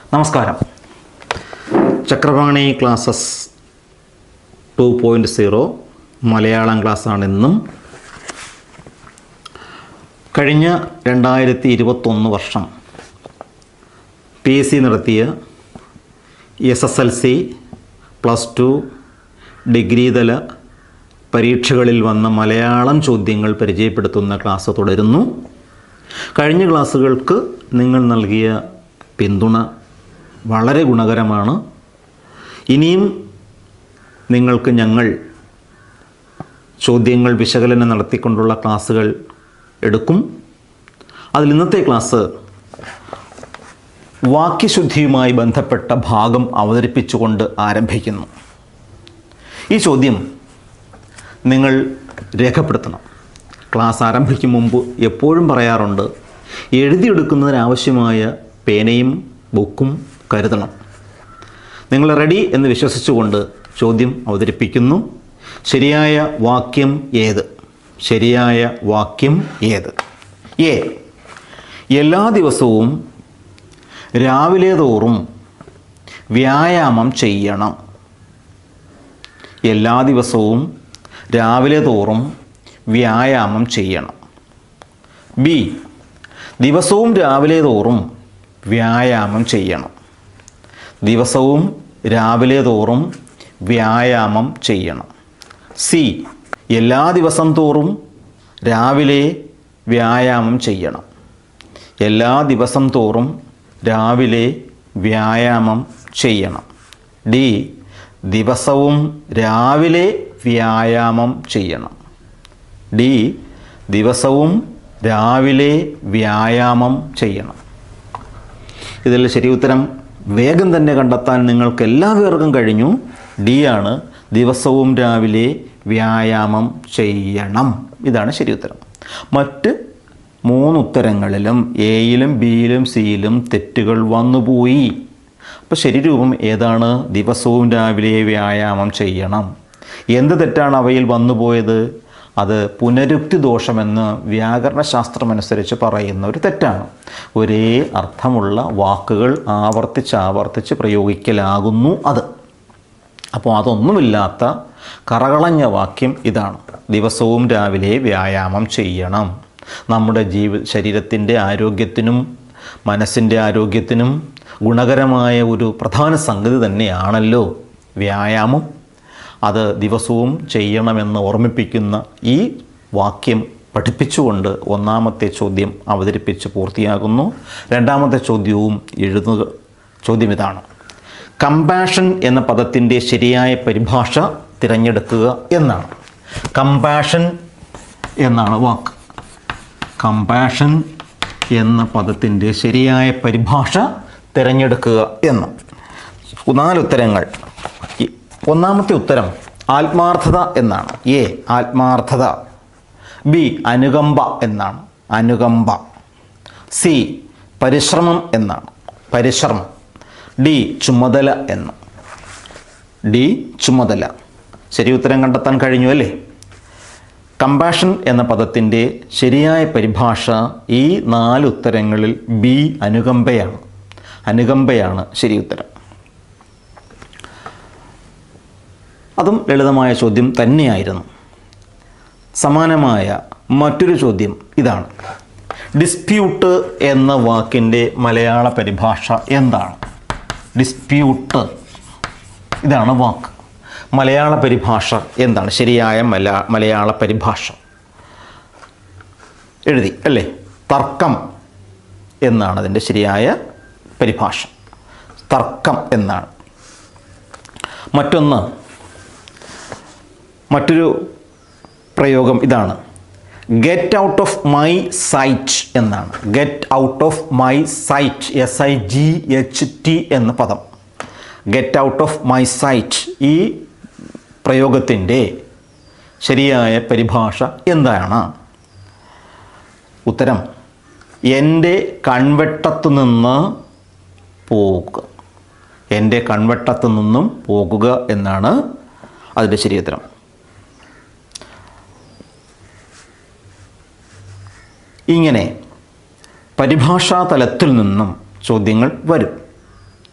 നമസ്കാരം Chakrapani classes two point zero Malayalam ക്ലാസ്സാണ് ഇന്നും കഴിഞ്ഞ രണ്ടായിരത്തി ഇരുപത്തൊന്ന് വർഷം പി എസ് സി നടത്തിയ S S L C plus two degree തല പരീക്ഷകളിൽ വന്ന മലയാളം ചോദ്യങ്ങൾ പരിചയപ്പെടുത്തുന്ന ക്ലാസ് തുടരുന്നു കഴിഞ്ഞ ക്ലാസ്സുകൾക്ക് നിങ്ങൾ നൽകിയ പിന്തുണ വളരെ ഗുണകരമാണ് ഇനിയും നിങ്ങൾക്ക് ഞങ്ങൾ ചോദ്യങ്ങൾ വിശകലനം നടത്തിക്കൊണ്ടുള്ള ക്ലാസ്സുകൾ എടുക്കും അതിൽ ഇന്നത്തെ ക്ലാസ് വാക്യശുദ്ധിയുമായി ബന്ധപ്പെട്ട ഭാഗം അവതരിപ്പിച്ചുകൊണ്ട് ആരംഭിക്കുന്നു ഈ ചോദ്യം നിങ്ങൾ രേഖപ്പെടുത്തണം ക്ലാസ് ആരംഭിക്കും മുമ്പ് എപ്പോഴും പറയാറുണ്ട് എഴുതിയെടുക്കുന്നതിനാവശ്യമായ പേനയും ബുക്കും കരുതണം നിങ്ങൾ റെഡി എന്ന് വിശ്വസിച്ചുകൊണ്ട് ചോദ്യം അവതരിപ്പിക്കുന്നു ശരിയായ വാക്യം ഏത് ശരിയായ വാക്യം ഏത് എ എല്ലാ ദിവസവും രാവിലെ തോറും വ്യായാമം ചെയ്യണം എല്ലാ ദിവസവും രാവിലെ തോറും വ്യായാമം ചെയ്യണം ബി ദിവസവും രാവിലെ തോറും വ്യായാമം ചെയ്യണം ദിവസവും രാവിലെ തോറും വ്യായാമം ചെയ്യണം സി എല്ലാ ദിവസം തോറും രാവിലെ വ്യായാമം ചെയ്യണം എല്ലാ ദിവസം തോറും രാവിലെ വ്യായാമം ചെയ്യണം ഡി ദിവസവും രാവിലെ വ്യായാമം ചെയ്യണം ഡി ദിവസവും രാവിലെ വ്യായാമം ചെയ്യണം ഇതിൽ ശരി ഉത്തരം വേഗം തന്നെ കണ്ടെത്താൻ നിങ്ങൾക്ക് എല്ലാവർക്കും കഴിഞ്ഞു ഡി ആണ് ദിവസവും രാവിലെ വ്യായാമം ചെയ്യണം ഇതാണ് ശരി ഉത്തരം മറ്റ് മൂന്ന് ഉത്തരങ്ങളിലും എയിലും ബിയിലും സിയിലും തെറ്റുകൾ വന്നുപോയി അപ്പോൾ ശരീരൂപം ഏതാണ് ദിവസവും രാവിലെ വ്യായാമം ചെയ്യണം എന്ത് തെറ്റാണ് അവയിൽ വന്നുപോയത് അത് പുനരുക്തി ദോഷമെന്ന് വ്യാകരണശാസ്ത്രമനുസരിച്ച് പറയുന്ന ഒരു തെറ്റാണ് ഒരേ അർത്ഥമുള്ള വാക്കുകൾ ആവർത്തിച്ച് ആവർത്തിച്ച് പ്രയോഗിക്കലാകുന്നു അത് അപ്പോൾ അതൊന്നുമില്ലാത്ത കറകളഞ്ഞ വാക്യം ഇതാണ് ദിവസവും രാവിലെ വ്യായാമം ചെയ്യണം നമ്മുടെ ജീവ ശരീരത്തിൻ്റെ ആരോഗ്യത്തിനും മനസ്സിൻ്റെ ആരോഗ്യത്തിനും ഗുണകരമായ ഒരു പ്രധാന സംഗതി തന്നെയാണല്ലോ വ്യായാമം അത് ദിവസവും ചെയ്യണമെന്ന് ഓർമ്മിപ്പിക്കുന്ന ഈ വാക്യം പഠിപ്പിച്ചുകൊണ്ട് ഒന്നാമത്തെ ചോദ്യം അവതരിപ്പിച്ച് പൂർത്തിയാകുന്നു രണ്ടാമത്തെ ചോദ്യവും എഴുതുക ചോദ്യം ഇതാണ് കമ്പാഷൻ എന്ന പദത്തിൻ്റെ ശരിയായ പരിഭാഷ തിരഞ്ഞെടുക്കുക എന്നാണ് കമ്പാഷൻ എന്നാണ് വാക്ക് കമ്പാഷൻ എന്ന പദത്തിൻ്റെ ശരിയായ പരിഭാഷ തിരഞ്ഞെടുക്കുക എന്ന് നാലുത്തരങ്ങൾ ഈ ഒന്നാമത്തെ ഉത്തരം ആത്മാർത്ഥത എന്നാണ് എ ആത്മാർത്ഥത ബി അനുകമ്പ എന്നാണ് അനുകമ്പ സി പരിശ്രമം എന്നാണ് പരിശ്രമം ഡി ചുമതല എന്ന് ഡി ചുമതല ശരി ഉത്തരം കണ്ടെത്താൻ കഴിഞ്ഞു അല്ലേ കമ്പാഷൻ എന്ന പദത്തിൻ്റെ ശരിയായ പരിഭാഷ ഈ നാല് ഉത്തരങ്ങളിൽ ബി അനുകമ്പയാണ് അനുകമ്പയാണ് ശരി ഉത്തരം അതും ലളിതമായ ചോദ്യം തന്നെയായിരുന്നു സമാനമായ മറ്റൊരു ചോദ്യം ഇതാണ് ഡിസ്പ്യൂട്ട് എന്ന വാക്കിൻ്റെ മലയാള പരിഭാഷ എന്താണ് ഡിസ്പ്യൂട്ട് ഇതാണ് വാക്ക് മലയാള പരിഭാഷ എന്താണ് ശരിയായ മല മലയാള പരിഭാഷ എഴുതി അല്ലേ തർക്കം എന്നാണ് അതിൻ്റെ ശരിയായ പരിഭാഷ തർക്കം എന്നാണ് മറ്റൊന്ന് മറ്റൊരു പ്രയോഗം ഇതാണ് get out of my sight എന്നാണ് get out of my sight S I G H T എന്ന പദം get out of my sight ഈ പ്രയോഗത്തിൻ്റെ ശരിയായ പരിഭാഷ എന്താണ് ഉത്തരം എൻ്റെ കൺവെട്ടത്തു നിന്ന് പോകുക എൻ്റെ കൺവെട്ടത്തു നിന്നും പോകുക എന്നാണ് അതിൻ്റെ ശരി ഉത്തരം ഇങ്ങനെ പരിഭാഷാ തലത്തിൽ നിന്നും ചോദ്യങ്ങൾ വരും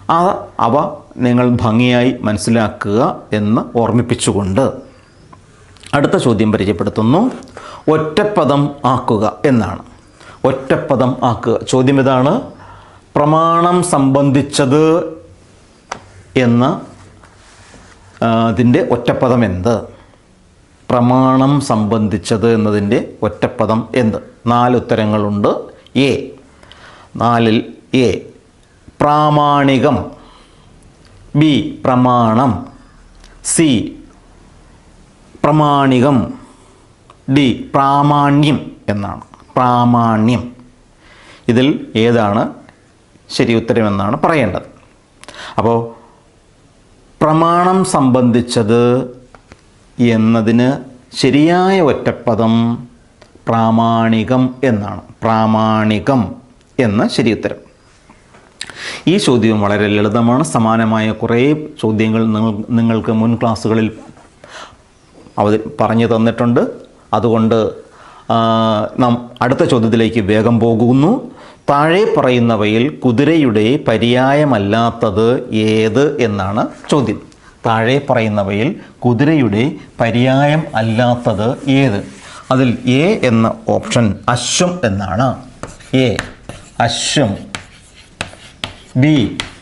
ആ അവ നിങ്ങൾ ഭംഗിയായി മനസ്സിലാക്കുക എന്ന് ഓർമ്മിപ്പിച്ചുകൊണ്ട് അടുത്ത ചോദ്യം പരിചയപ്പെടുത്തുന്നു ഒറ്റപ്പദം ആക്കുക എന്നാണ് ഒറ്റപ്പദം ആക്കുക ചോദ്യം ഇതാണ് പ്രമാണം സംബന്ധിച്ചത് എന്ന ആ, അതിൻ്റെ ഒറ്റപ്പദം എന്ത് പ്രമാണം സംബന്ധിച്ചത് എന്നതിൻ്റെ ഒറ്റപ്പദം എന്ത് നാല് ഉത്തരങ്ങളുണ്ട് എ നാലിൽ എ പ്രാമാണികം ബി പ്രമാണം സി പ്രമാണികം ഡി പ്രാമാണ്യം എന്നാണ് പ്രാമാണ്യം ഇതിൽ ഏതാണ് ശരി ഉത്തരമെന്നാണ് പറയേണ്ടത് അപ്പോൾ പ്രമാണം സംബന്ധിച്ചത് എന്നതിന് ശരിയായ ഒറ്റപ്പദം പ്രാമാണികം എന്നാണ് പ്രാമാണികം എന്ന ശരി ഉത്തരം ഈ ചോദ്യവും വളരെ ലളിതമാണ് സമാനമായ കുറേ ചോദ്യങ്ങൾ നിങ്ങൾ നിങ്ങൾക്ക് മുൻ ക്ലാസ്സുകളിൽ അവതരി പറഞ്ഞു തന്നിട്ടുണ്ട് അതുകൊണ്ട് ആ, നാം അടുത്ത ചോദ്യത്തിലേക്ക് വേഗം പോകുന്നു താഴെ പറയുന്നവയിൽ കുതിരയുടെ പര്യായമല്ലാത്തത് ഏത് എന്നാണ് ചോദ്യം താഴെ പറയുന്നവയിൽ കുതിരയുടെ പര്യായം അല്ലാത്തത് ഏത് അതിൽ എ എന്ന ഓപ്ഷൻ അശ്വം എന്നാണ് എ അശ്വം ബി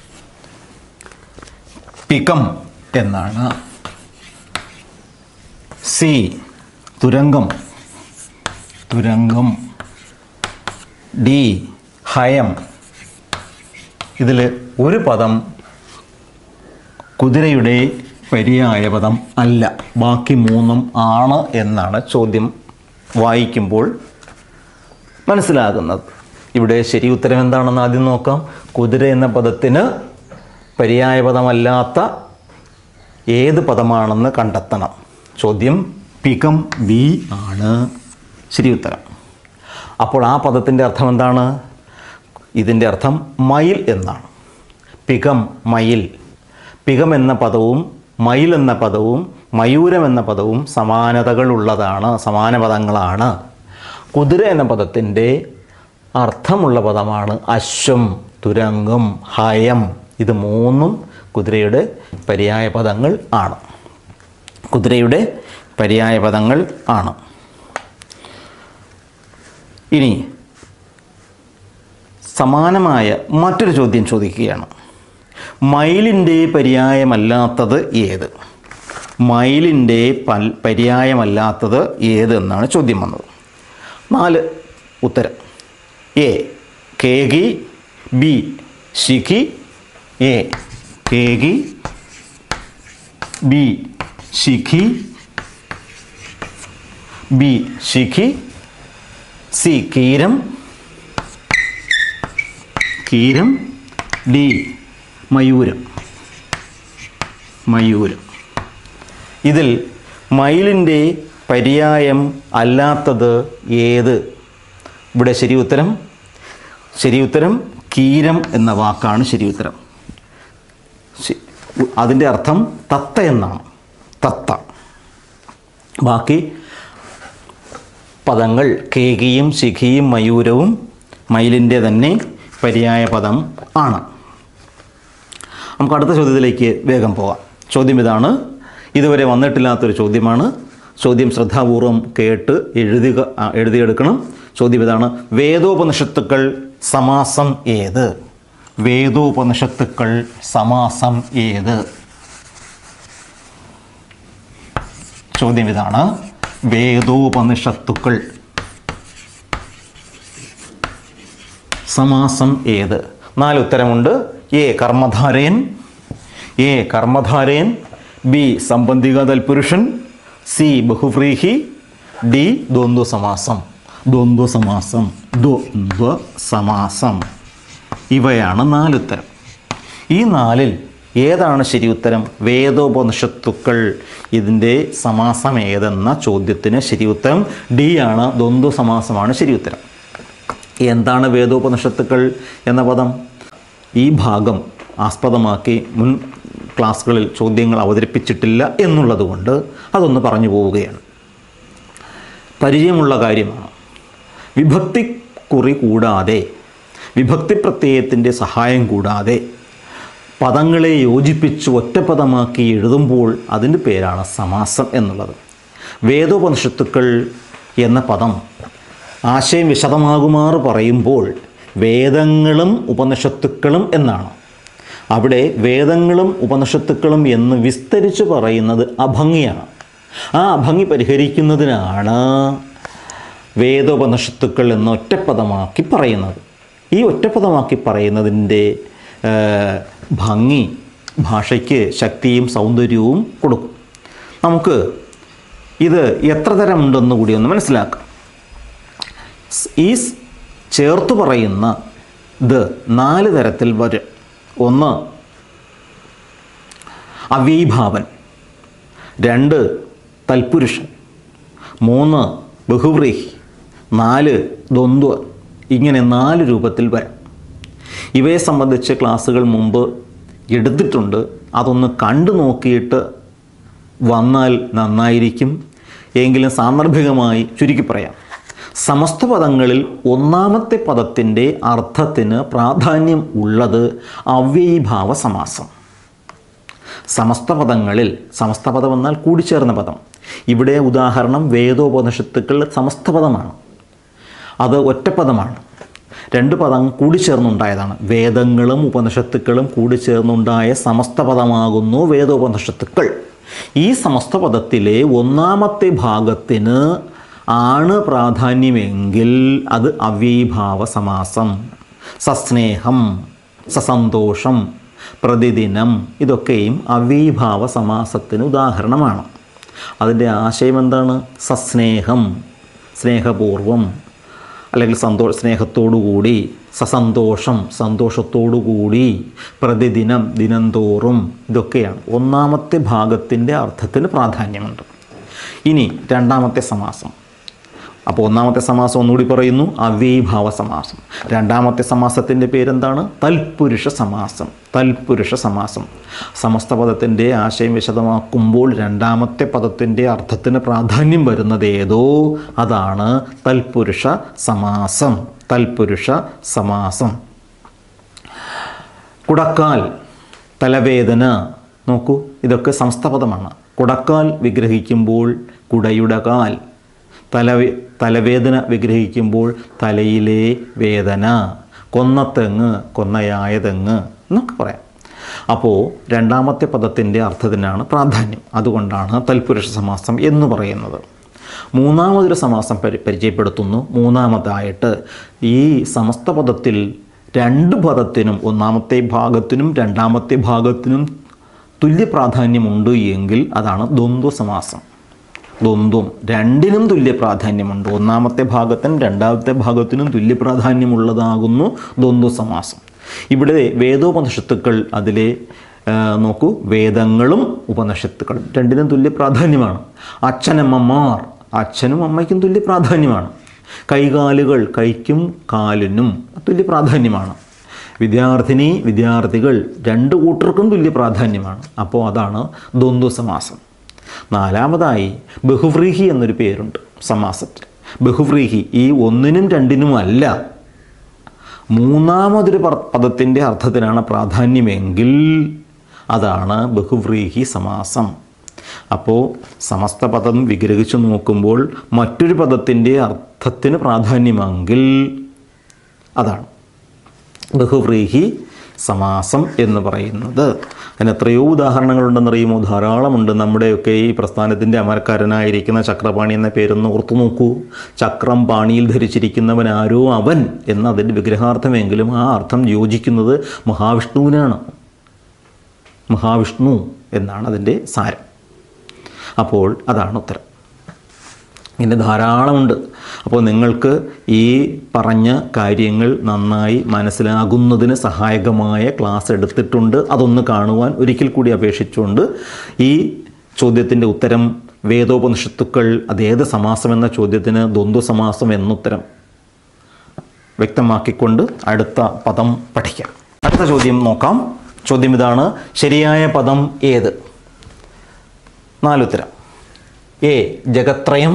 പികം എന്നാണ് സി തുരങ്കം തുരങ്കം ഡി ഹയം ഇതിൽ ഒരു പദം കുതിരയുടെ പര്യായ പദം അല്ല ബാക്കി മൂന്നും ആണ് എന്നാണ് ചോദ്യം വായിക്കുമ്പോൾ മനസ്സിലാകുന്നത് ഇവിടെ ശരി ഉത്തരം എന്താണെന്ന് ആദ്യം നോക്കാം കുതിര എന്ന പദത്തിന് പര്യായ പദമല്ലാത്ത ഏത് പദമാണെന്ന് കണ്ടെത്തണം ചോദ്യം പികം ബി ആണ് ശരി ഉത്തരം അപ്പോൾ ആ പദത്തിൻ്റെ അർത്ഥം എന്താണ് ഇതിൻ്റെ അർത്ഥം മയിൽ എന്നാണ് പികം മയിൽ പികം എന്ന പദവും മയിൽ എന്ന പദവും മയൂരം എന്ന പദവും സമാനതകളുള്ളതാണ് സമാന പദങ്ങളാണ് കുതിര എന്ന പദത്തിൻ്റെ അർത്ഥമുള്ള പദമാണ് അശ്വം തുരങ്കം ഹയം ഇത് മൂന്നും കുതിരയുടെ പര്യായ പദങ്ങൾ ആണ് കുതിരയുടെ പര്യായ പദങ്ങൾ ആണ് ഇനി സമാനമായ മറ്റൊരു ചോദ്യം ചോദിക്കുകയാണ് മയിലിൻ്റെ പര്യായമല്ലാത്തത് ഏത് മയിലിൻ്റെ പൽ പര്യായമല്ലാത്തത് ഏത് എന്നാണ് ചോദ്യം വന്നത് നാല് ഉത്തരം എ കേകി ബി ശിഖി എ കേകി ബി ശിഖി ബി ശിഖി സി കീരം കീരം ഡി മയൂരം മയൂരം ഇതിൽ മയിലിൻ്റെ പര്യായം അല്ലാത്തത് ഏത് ഇവിടെ ശരി ഉത്തരം ശരി ഉത്തരം കീരം എന്ന വാക്കാണ് ശരി ഉത്തരം ശി- അതിൻ്റെ അർത്ഥം തത്ത എന്നാണ് തത്ത ബാക്കി പദങ്ങൾ കേകിയും ശിഖിയും മയൂരവും മയിലിൻ്റെ തന്നെ പര്യായ പദം ആണ് നമുക്ക് അടുത്ത ചോദ്യത്തിലേക്ക് വേഗം പോകാം ചോദ്യം ഇതാണ് ഇതുവരെ വന്നിട്ടില്ലാത്തൊരു ചോദ്യമാണ് ചോദ്യം ശ്രദ്ധാപൂർവം കേട്ട് എഴുതുക ആ, എഴുതിയെടുക്കണം ചോദ്യം ഇതാണ് വേദോപനിഷത്തുക്കൾ സമാസം ഏത് വേദോപനിഷത്തുക്കൾ സമാസം ഏത് ചോദ്യം ഇതാണ് വേദോപനിഷത്തുക്കൾ സമാസം ഏത് നാല് ഉത്തരമുണ്ട് എ കർമ്മധാരയൻ എ കർമ്മധാരയൻ ബി സംബന്ധിക തൽപുരുഷൻ സി ബഹുവ്രീഹി ഡി ദ്വന്ദ്വ സമാസം ദ്വന്ദ്വ സമാസം ദ്വന്ദ്വ സമാസം ഇവയാണ് നാലുത്തരം ഈ നാലിൽ ഏതാണ് ശരി ഉത്തരം വേദോപനിഷത്തുക്കൾ ഇതിൻ്റെ സമാസം ഏതെന്ന ചോദ്യത്തിന് ശരി ഉത്തരം ഡി ആണ് ദ്വന്ദ്വ സമാസമാണ് ശരി ഉത്തരം എന്താണ് വേദോപനിഷത്തുക്കൾ എന്ന പദം ഈ ഭാഗം ആസ്പദമാക്കി മുൻ ക്ലാസ്സുകളിൽ ചോദ്യങ്ങൾ അവതരിപ്പിച്ചിട്ടില്ല എന്നുള്ളതുകൊണ്ട് അതൊന്ന് പറഞ്ഞു പോവുകയാണ് പരിചയമുള്ള കാര്യമാണ് വിഭക്തി കുറി കൂടാതെ വിഭക്തി പ്രത്യയത്തിൻ്റെ സഹായം കൂടാതെ പദങ്ങളെ യോജിപ്പിച്ച് ഒറ്റപ്പദമാക്കി എഴുതുമ്പോൾ അതിൻ്റെ പേരാണ് സമാസം എന്നുള്ളത് വേദോപനിഷത്തുക്കൾ എന്ന പദം ആശയം വിശദമാകുമാറ് പറയുമ്പോൾ വേദങ്ങളും ഉപനിഷത്തുക്കളും എന്നാണ് അവിടെ വേദങ്ങളും ഉപനിഷത്തുക്കളും എന്ന് വിസ്തരിച്ച് പറയുന്നത് അഭംഗിയാണ് ആ അഭംഗി പരിഹരിക്കുന്നതിനാണ് വേദോപനിഷത്തുക്കൾ എന്ന ഒറ്റപ്പദമാക്കി പറയുന്നത് ഈ ഒറ്റപ്പദമാക്കി പറയുന്നതിൻ്റെ ആ, ഭംഗി ഭാഷയ്ക്ക് ശക്തിയും സൗന്ദര്യവും കൊടുക്കും നമുക്ക് ഇത് എത്ര തരമുണ്ടെന്ന് കൂടി ഒന്ന് മനസ്സിലാക്കാം സ് ഈ സ് ചേർത്ത് പറയുന്ന ഇത് നാല് തരത്തിൽ വരും ഒന്ന് അവീഭാവൻ രണ്ട് തൽപുരുഷൻ മൂന്ന് ബഹുവ്രീഹി നാല് ദ്വന്ദ്വ ഇങ്ങനെ നാല് രൂപത്തിൽ വരാം ഇവയെ സംബന്ധിച്ച് ക്ലാസ്സുകൾ മുമ്പ് എടുത്തിട്ടുണ്ട് അതൊന്ന് കണ്ടു നോക്കിയിട്ട് വന്നാൽ നന്നായിരിക്കും എങ്കിലും സാന്ദർഭികമായി ചുരുക്കി പറയാം സമസ്ത പദങ്ങളിൽ ഒന്നാമത്തെ പദത്തിൻ്റെ അർത്ഥത്തിന് പ്രാധാന്യം ഉള്ളത് അവ്യയീഭാവ സമാസം സമസ്ത പദങ്ങളിൽ സമസ്ത പദം എന്നാൽ കൂടിച്ചേർന്ന പദം ഇവിടെ ഉദാഹരണം വേദോപനിഷത്തുക്കൾ സമസ്ത പദമാണ് അത് ഒറ്റപ്പദമാണ് രണ്ട് പദം കൂടിച്ചേർന്നുണ്ടായതാണ് വേദങ്ങളും ഉപനിഷത്തുക്കളും കൂടിച്ചേർന്നുണ്ടായ സമസ്ത പദമാകുന്നു വേദോപനിഷത്തുക്കൾ ഈ സമസ്ത പദത്തിലെ ഒന്നാമത്തെ ഭാഗത്തിന് ആണ് പ്രാധാന്യമെങ്കിൽ അത് അവ്യയീഭാവ സമാസം സസ്നേഹം സസന്തോഷം പ്രതിദിനം ഇതൊക്കെയും അവ്യയീഭാവ സമാസത്തിന് ഉദാഹരണമാണ് അതിൻ്റെ ആശയം എന്താണ് സസ്നേഹം സ്നേഹപൂർവം അല്ലെങ്കിൽ സന്തോ സ്നേഹത്തോടുകൂടി സസന്തോഷം സന്തോഷത്തോടുകൂടി പ്രതിദിനം ദിനം തോറും ഇതൊക്കെയാണ് ഒന്നാമത്തെ ഭാഗത്തിൻ്റെ അർത്ഥത്തിന് പ്രാധാന്യമുണ്ട് ഇനി രണ്ടാമത്തെ സമാസം അപ്പോൾ ഒന്നാമത്തെ സമാസം ഒന്നുകൂടി പറയുന്നു അവ്യയീഭാവ സമാസം രണ്ടാമത്തെ സമാസത്തിൻ്റെ പേരെന്താണ് തൽപുരുഷ സമാസം തൽപുരുഷ സമാസം സമസ്ത പദത്തിൻ്റെ ആശയം വിശദമാക്കുമ്പോൾ രണ്ടാമത്തെ പദത്തിൻ്റെ അർത്ഥത്തിന് പ്രാധാന്യം വരുന്നത് ഏതോ അതാണ് തൽപുരുഷ സമാസം തൽപുരുഷ സമാസം കുടക്കാൽ തലവേദന നോക്കൂ ഇതൊക്കെ സംസ്ഥപദമാണ് കുടക്കാൽ വിഗ്രഹിക്കുമ്പോൾ കുടയുടെ കാൽ തലവേ തലവേദന വിഗ്രഹിക്കുമ്പോൾ തലയിലെ വേദന കൊന്നത്തെങ്ങ് കൊന്നയായ തെങ്ങ് എന്നൊക്കെ പറയാം അപ്പോൾ രണ്ടാമത്തെ പദത്തിൻ്റെ അർത്ഥത്തിനാണ് പ്രാധാന്യം അതുകൊണ്ടാണ് തൽപുരുഷ സമാസം എന്ന് പറയുന്നത് മൂന്നാമതൊരു സമാസം പരി പരിചയപ്പെടുത്തുന്നു മൂന്നാമതായിട്ട് ഈ സമസ്ത പദത്തിൽ രണ്ട് പദത്തിനും ഒന്നാമത്തെ ഭാഗത്തിനും രണ്ടാമത്തെ ഭാഗത്തിനും തുല്യ പ്രാധാന്യമുണ്ട് എങ്കിൽ അതാണ് ദ്വന്ദ്വ സമാസം ദ്വന്ദ്വം രണ്ടിനും തുല്യ പ്രാധാന്യമുണ്ട് ഒന്നാമത്തെ ഭാഗത്തിനും രണ്ടാമത്തെ ഭാഗത്തിനും തുല്യ പ്രാധാന്യമുള്ളതാകുന്നു ദ്വന്ദ്വ സമാസം ഇവിടെ വേദോപനിഷത്തുക്കൾ അതിലെ ആ, നോക്കൂ വേദങ്ങളും ഉപനിഷത്തുക്കളും രണ്ടിനും തുല്യ പ്രാധാന്യമാണ് അച്ഛനമ്മമാർ അച്ഛനും അമ്മയ്ക്കും തുല്യ പ്രാധാന്യമാണ് കൈകാലുകൾ കൈക്കും കാലിനും തുല്യ പ്രാധാന്യമാണ് വിദ്യാർത്ഥിനി വിദ്യാർത്ഥികൾ രണ്ട് കൂട്ടർക്കും തുല്യ പ്രാധാന്യമാണ് അപ്പോൾ അതാണ് ദ്വന്ദ്വ സമാസം നാലാമതായി ബഹുവ്രീഹി എന്നൊരു പേരുണ്ട് സമാസത്തിൽ ബഹുവ്രീഹി ഈ ഒന്നിനും രണ്ടിനും അല്ല മൂന്നാമതൊരു പർ- പദത്തിൻ്റെ അർത്ഥത്തിനാണ് പ്രാധാന്യമെങ്കിൽ അതാണ് ബഹുവ്രീഹി സമാസം അപ്പോൾ സമസ്ത പദം വിഗ്രഹിച്ചു നോക്കുമ്പോൾ മറ്റൊരു പദത്തിൻ്റെ അർത്ഥത്തിന് പ്രാധാന്യമെങ്കിൽ അതാണ് ബഹുവ്രീഹി സമാസം എന്ന് പറയുന്നത് അതിന് എത്രയോ ഉദാഹരണങ്ങളുണ്ടെന്നറിയുമോ ധാരാളമുണ്ട് നമ്മുടെയൊക്കെ ഈ പ്രസ്ഥാനത്തിൻ്റെ അമരക്കാരനായിരിക്കുന്ന ചക്രപാണി എന്ന പേരൊന്ന് ഓർത്തു നോക്കൂ ചക്രം പാണിയിൽ ധരിച്ചിരിക്കുന്നവൻ ആരോ അവൻ എന്നതിൻ്റെ വിഗ്രഹാർത്ഥമെങ്കിലും ആ അർത്ഥം യോജിക്കുന്നത് മഹാവിഷ്ണുവിനാണ് മഹാവിഷ്ണു എന്നാണ് അതിൻ്റെ സാരം അപ്പോൾ അതാണ് ഉത്തരം ഇങ്ങനെ ധാരാളമുണ്ട് അപ്പോൾ നിങ്ങൾക്ക് ഈ പറഞ്ഞ കാര്യങ്ങൾ നന്നായി മനസ്സിലാകുന്നതിന് സഹായകമായ ക്ലാസ് എടുത്തിട്ടുണ്ട് അതൊന്ന് കാണുവാൻ ഒരിക്കൽ കൂടി അപേക്ഷിച്ചുകൊണ്ട് ഈ ചോദ്യത്തിൻ്റെ ഉത്തരം വേദോപനിഷത്തുക്കൾ അതേത് സമാസം എന്ന ചോദ്യത്തിന് ദ്വന്ദ്വ സമാസം എന്നുത്തരം വ്യക്തമാക്കിക്കൊണ്ട് അടുത്ത പദം പഠിക്കാം അടുത്ത ചോദ്യം നോക്കാം ചോദ്യം ഇതാണ് ശരിയായ പദം ഏത് നാലുത്തരം എ ജഗത്രയം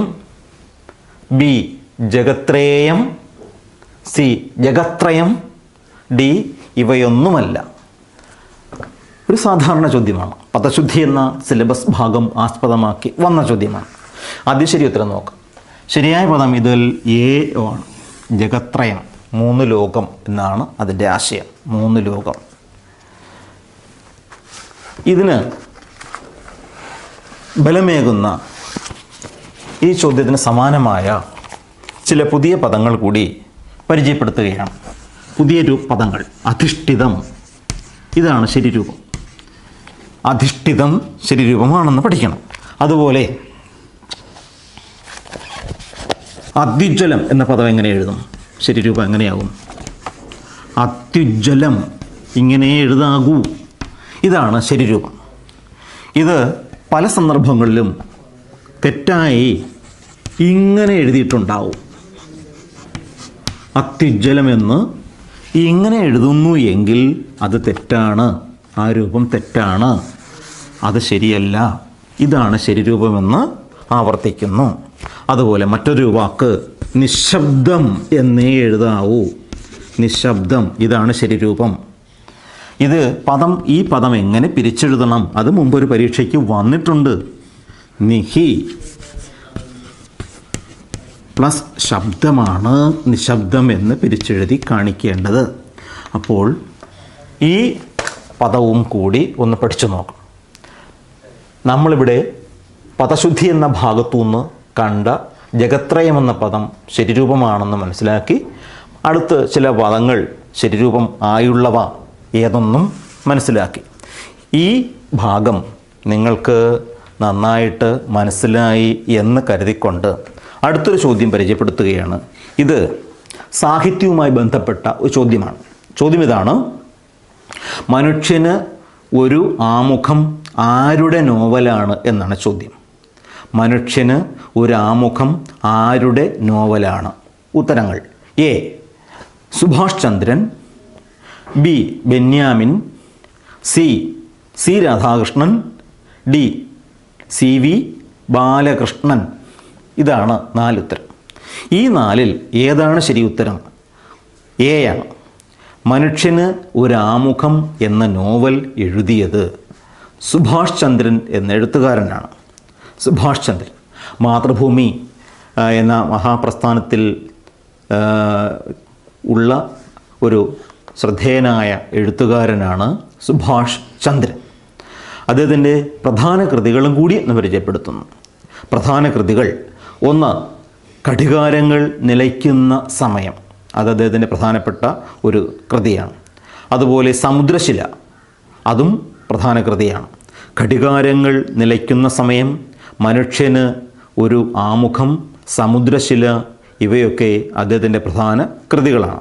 ബി ജഗത്രേയം സി ജഗത്രയം ഡി ഇവയൊന്നുമല്ല ഒരു സാധാരണ ചോദ്യമാണ് പദശുദ്ധി എന്ന സിലബസ് ഭാഗം ആസ്പദമാക്കി വന്ന ചോദ്യമാണ് ആദ്യം ശരി ഉത്തരം നോക്കാം ശരിയായ പദം ഇതിൽ ഏ ആണ് ജഗത്രയം മൂന്ന് ലോകം എന്നാണ് അതിൻ്റെ ആശയം മൂന്ന് ലോകം ഇതിന് ബലമേകുന്ന ഈ ചോദ്യത്തിന് സമാനമായ ചില പുതിയ പദങ്ങൾ കൂടി പരിചയപ്പെടുത്തുകയാണ് പുതിയ രൂ പദങ്ങൾ അധിഷ്ഠിതം ഇതാണ് ശരിരൂപം അധിഷ്ഠിതം ശരിരൂപമാണെന്ന് പഠിക്കണം അതുപോലെ അത്യുജ്വലം എന്ന പദം എങ്ങനെ എഴുതും ശരിരൂപം എങ്ങനെയാകും അത്യുജ്വലം ഇങ്ങനെ എഴുതാകൂ ഇതാണ് ശരിരൂപം ഇത് പല സന്ദർഭങ്ങളിലും തെറ്റായി ഇങ്ങനെ എഴുതിയിട്ടുണ്ടാവും അത്യുജ്വലമെന്ന് ഇങ്ങനെ എഴുതുന്നു എങ്കിൽ അത് തെറ്റാണ് ആ രൂപം തെറ്റാണ് അത് ശരിയല്ല ഇതാണ് ശരിരൂപമെന്ന് ആവർത്തിക്കുന്നു അതുപോലെ മറ്റൊരു വാക്ക് നിശബ്ദം എന്നേ എഴുതാവൂ നിശബ്ദം ഇതാണ് ശരിരൂപം ഇത് പദം ഈ പദം എങ്ങനെ പിരിച്ചെഴുതണം അത് മുമ്പൊരു പരീക്ഷയ്ക്ക് വന്നിട്ടുണ്ട് നിഹി പ്ലസ് ശബ്ദമാണ് നിശബ്ദം എന്ന് പിരിച്ചെഴുതി കാണിക്കേണ്ടത് അപ്പോൾ ഈ പദവും കൂടി ഒന്ന് പഠിച്ചു നോക്കാം നമ്മളിവിടെ പദശുദ്ധി എന്ന ഭാഗത്തു നിന്ന് കണ്ട ജഗത്രയം എന്ന പദം ശരിരൂപമാണെന്ന് മനസ്സിലാക്കി അടുത്ത് ചില പദങ്ങൾ ശരിരൂപം ആയുള്ളവ ഏതൊന്നും മനസ്സിലാക്കി ഈ ഭാഗം നിങ്ങൾക്ക് നന്നായിട്ട് മനസ്സിലായി എന്ന് കരുതിക്കൊണ്ട് അടുത്തൊരു ചോദ്യം പരിചയപ്പെടുത്തുകയാണ് ഇത് സാഹിത്യവുമായി ബന്ധപ്പെട്ട ഒരു ചോദ്യമാണ് ചോദ്യം ഇതാണ് മനുഷ്യന് ഒരു ആമുഖം ആരുടെ നോവലാണ് എന്നാണ് ചോദ്യം മനുഷ്യന് ഒരു ആമുഖം ആരുടെ നോവലാണ് ഉത്തരങ്ങൾ A Subhash Chandran B Benyamin C C Radhakrishnan D C V Balakrishnan ഇതാണ് നാലുത്തരം ഈ നാലിൽ ഏതാണ് ശരി ഉത്തരം എ ആണ് മനുഷ്യന് ഒരാമുഖം എന്ന നോവൽ എഴുതിയത് സുഭാഷ് ചന്ദ്രൻ എന്ന എഴുത്തുകാരനാണ് സുഭാഷ് ചന്ദ്രൻ മാതൃഭൂമി ആ, എന്ന മഹാപ്രസ്ഥാനത്തിൽ ആ, ഉള്ള ഒരു ശ്രദ്ധേയനായ എഴുത്തുകാരനാണ് സുഭാഷ് ചന്ദ്രൻ അദ്ദേഹത്തിൻ്റെ പ്രധാന കൃതികളും കൂടി എന്ന് പരിചയപ്പെടുത്തുന്നു പ്രധാന കൃതികൾ ഒന്ന് ഘടികാരങ്ങൾ നിലയ്ക്കുന്ന സമയം അത് അദ്ദേഹത്തിൻ്റെ പ്രധാനപ്പെട്ട ഒരു കൃതിയാണ് അതുപോലെ സമുദ്രശില അതും പ്രധാന കൃതിയാണ് ഘടികാരങ്ങൾ നിലയ്ക്കുന്ന സമയം മനുഷ്യന് ഒരു ആമുഖം സമുദ്രശില ഇവയൊക്കെ അദ്ദേഹത്തിൻ്റെ പ്രധാന കൃതികളാണ്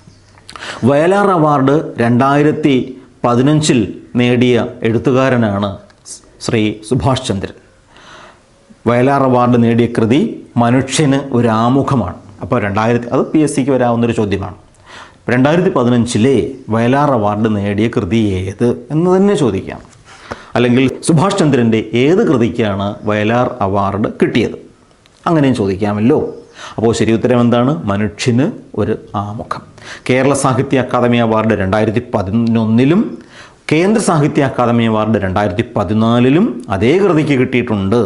വയലാർ അവാർഡ് രണ്ടായിരത്തി പതിനഞ്ചിൽ നേടിയ എഴുത്തുകാരനാണ് ശ്രീ സുഭാഷ് ചന്ദ്രൻ വയലാർ അവാർഡ് നേടിയ കൃതി മനുഷ്യന് ഒരു ആമുഖമാണ് അപ്പോൾ രണ്ടായിരത്തി അത് പി എസ് സിക്ക് വരാവുന്നൊരു ചോദ്യമാണ് രണ്ടായിരത്തി പതിനഞ്ചിലെ വയലാർ അവാർഡ് നേടിയ കൃതി ഏത് എന്ന് തന്നെ ചോദിക്കാം അല്ലെങ്കിൽ സുഭാഷ് ചന്ദ്രൻ്റെ ഏത് കൃതിക്കാണ് വയലാർ അവാർഡ് കിട്ടിയത് അങ്ങനെയും ചോദിക്കാമല്ലോ അപ്പോൾ ശരി ഉത്തരം എന്താണ് മനുഷ്യന് ഒരു ആമുഖം കേരള സാഹിത്യ അക്കാദമി അവാർഡ് രണ്ടായിരത്തി പതിനൊന്നിലും കേന്ദ്ര സാഹിത്യ അക്കാദമി അവാർഡ് രണ്ടായിരത്തി പതിനാലിലും അതേ കൃതിക്ക് കിട്ടിയിട്ടുണ്ട്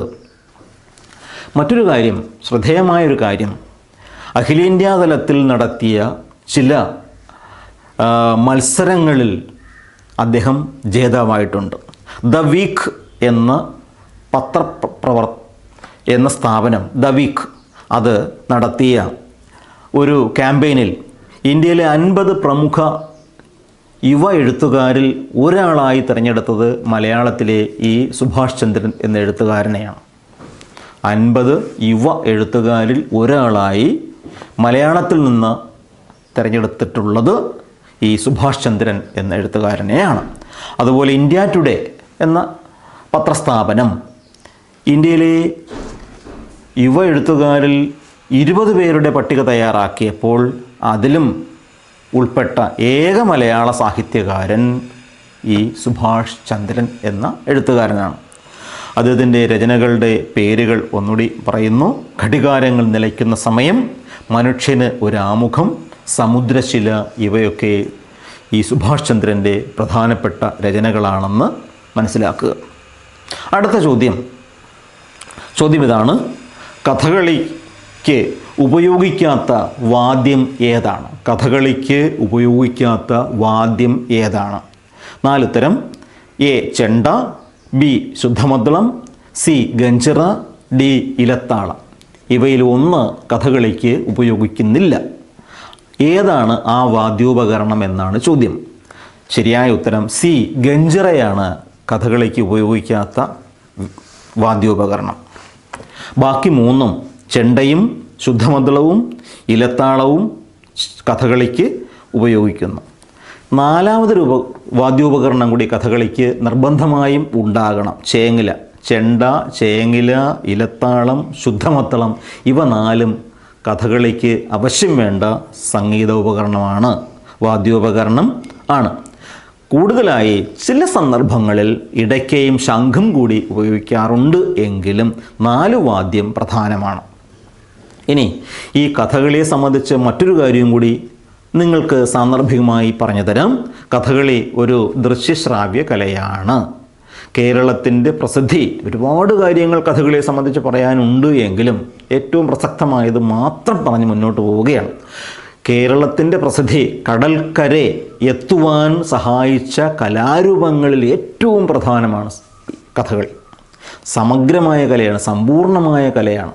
മറ്റൊരു കാര്യം ശ്രദ്ധേയമായൊരു കാര്യം അഖിലേന്ത്യാ തലത്തിൽ നടത്തിയ ചില ആ, മത്സരങ്ങളിൽ അദ്ദേഹം ജേതാവായിട്ടുണ്ട് ദ വീക്ക് എന്ന പത്രപ്രവർ എന്ന സ്ഥാപനം ദ വീക്ക് അത് നടത്തിയ ഒരു ക്യാമ്പയിനിൽ ഇന്ത്യയിലെ അൻപത് പ്രമുഖ യുവ എഴുത്തുകാരിൽ ഒരാളായി തിരഞ്ഞെടുത്തത് മലയാളത്തിലെ ഈ സുഭാഷ് ചന്ദ്രൻ എന്ന എഴുത്തുകാരനെയാണ് അൻപത് യുവ എഴുത്തുകാരിൽ ഒരാളായി മലയാളത്തിൽ നിന്ന് തിരഞ്ഞെടുത്തിട്ടുള്ളത് ഈ സുഭാഷ് ചന്ദ്രൻ എന്ന എഴുത്തുകാരനെയാണ് അതുപോലെ ഇന്ത്യ ടുഡേ എന്ന പത്രസ്ഥാപനം ഇന്ത്യയിലെ യുവ എഴുത്തുകാരിൽ ഇരുപത് പേരുടെ പട്ടിക തയ്യാറാക്കിയപ്പോൾ അതിലും ഉൾപ്പെട്ട ഏക മലയാള സാഹിത്യകാരൻ ഈ സുഭാഷ് ചന്ദ്രൻ എന്ന എഴുത്തുകാരനാണ് അദ്ദേഹത്തിൻ്റെ രചനകളുടെ പേരുകൾ ഒന്നുകൂടി പറയുന്നു ഘടികാരങ്ങൾ നിലയ്ക്കുന്ന സമയം മനുഷ്യന് ഒരു ആമുഖം സമുദ്രശില ഇവയൊക്കെ ഈ സുഭാഷ് ചന്ദ്രൻ്റെ പ്രധാനപ്പെട്ട രചനകളാണെന്ന് മനസ്സിലാക്കുക അടുത്ത ചോദ്യം ചോദ്യം ഇതാണ് കഥകളിക്ക് ഉപയോഗിക്കാത്ത വാദ്യം ഏതാണ് കഥകളിക്ക് ഉപയോഗിക്കാത്ത വാദ്യം ഏതാണ് നാലുത്തരം എ ചെണ്ട ബി ശുദ്ധമദ്ദളം സി ഗഞ്ചിറ ഡി ഇലത്താളം ഇവയിൽ ഒന്ന് കഥകളിക്ക് ഉപയോഗിക്കുന്നില്ല ഏതാണ് ആ വാദ്യോപകരണം എന്നാണ് ചോദ്യം ശരിയായ ഉത്തരം സി ഗഞ്ചിറയാണ് കഥകളിക്ക് ഉപയോഗിക്കാത്ത വാദ്യോപകരണം ബാക്കി മൂന്നും ചെണ്ടയും ശുദ്ധമദ്ദളവും ഇലത്താളവും കഥകളിക്ക് ഉപയോഗിക്കുന്നു നാലാമതൊരു ഉപ വാദ്യോപകരണം കൂടി കഥകളിക്ക് നിർബന്ധമായും ഉണ്ടാകണം ചേങ്ങില ചെണ്ട ചേങ്ങില ഇലത്താളം ശുദ്ധമത്തളം ഇവ നാലും കഥകളിക്ക് അവശ്യം വേണ്ട സംഗീതോപകരണമാണ് വാദ്യോപകരണം ആണ് കൂടുതലായി ചില സന്ദർഭങ്ങളിൽ ഇടയ്ക്കയും ശംഖും കൂടി ഉപയോഗിക്കാറുണ്ട് എങ്കിലും നാല് വാദ്യം പ്രധാനമാണ് ഇനി ഈ കഥകളിയെ സംബന്ധിച്ച് മറ്റൊരു കാര്യം കൂടി നിങ്ങൾക്ക് സാന്ദർഭികമായി പറഞ്ഞു തരാം കഥകളി ഒരു ദൃശ്യശ്രാവ്യ കലയാണ് കേരളത്തിൻ്റെ പ്രസിദ്ധി ഒരുപാട് കാര്യങ്ങൾ കഥകളിയെ സംബന്ധിച്ച് പറയാനുണ്ട് എങ്കിലും ഏറ്റവും പ്രസക്തമായത് മാത്രം പറഞ്ഞ് മുന്നോട്ട് പോവുകയാണ് കേരളത്തിൻ്റെ പ്രസിദ്ധി കടൽക്കരെ എത്തുവാൻ സഹായിച്ച കലാരൂപങ്ങളിൽ ഏറ്റവും പ്രധാനമാണ് കഥകളി സമഗ്രമായ കലയാണ് സമ്പൂർണമായ കലയാണ്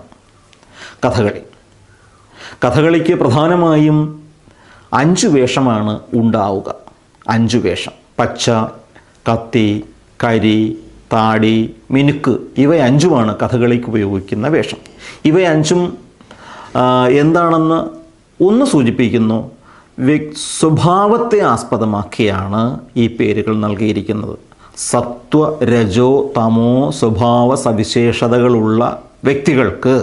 കഥകളി കഥകളിക്ക് പ്രധാനമായും അഞ്ച് വേഷമാണ് ഉണ്ടാവുക അഞ്ച് വേഷം പച്ച കത്തി കരി താടി മിനുക്ക് ഇവ അഞ്ചുമാണ് കഥകളിക്ക് ഉപയോഗിക്കുന്ന വേഷം ഇവ അഞ്ചും ആ, എന്താണെന്ന് ഒന്ന് സൂചിപ്പിക്കുന്നു വ്യ- സ്വഭാവത്തെ ആസ്പദമാക്കിയാണ് ഈ പേരുകൾ നൽകിയിരിക്കുന്നത് സത്വ രജോ തമോ സ്വഭാവ സവിശേഷതകളുള്ള വ്യക്തികൾക്ക്